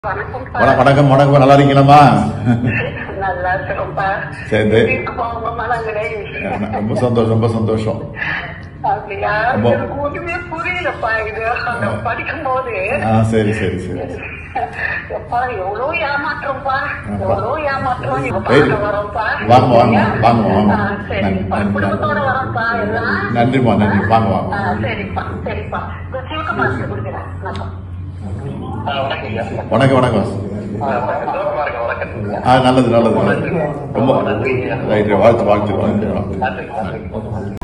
வணக்கம்ப்பா. வண- வணக்கம் வணக்கம் நல்லா இருக்கீங்களாம்மா நல்லா இருக்கிறோம்ப்பா. சரி. எப்படி இருக்குப்பா உங்க மனங்களே? ரொம்ப சந்தோஷம் ரொம்ப சந்தோஷம் அப்படியா? ரொம்ப- எனக்கு ஒண்ணுமே புரியலப்பா இது அந்த படிக்கும்போது ஆ சரி சரி சரி எப்பா எவ்வளோ ஏமாற்றம்ப்பா ஆப்பா. எவ்வளோ ஏமாற்றம் இங்க சரி. பார்க்க வரோம்ப்பா வாங்க, வாங்க, வாங்க, வாங்க. ஆ, சரிப்பா நன்றி, குடும்பத்தோட வரோம்ப்பா எல்லாம் நன்றிம்மா நன்றி வாங்க வாங்க ஆ, சரிப்பா சரிப்பா இந்த சிவகுமார் கொடுக்குறேன் வணக்கம் வணக்கம் வணக்கம் ஆ நல்லது நல்லது நல்லது ரொம்ப ரைட் வாழ்த்து வாழ்த்து வாழ்த்து வாழ்த்து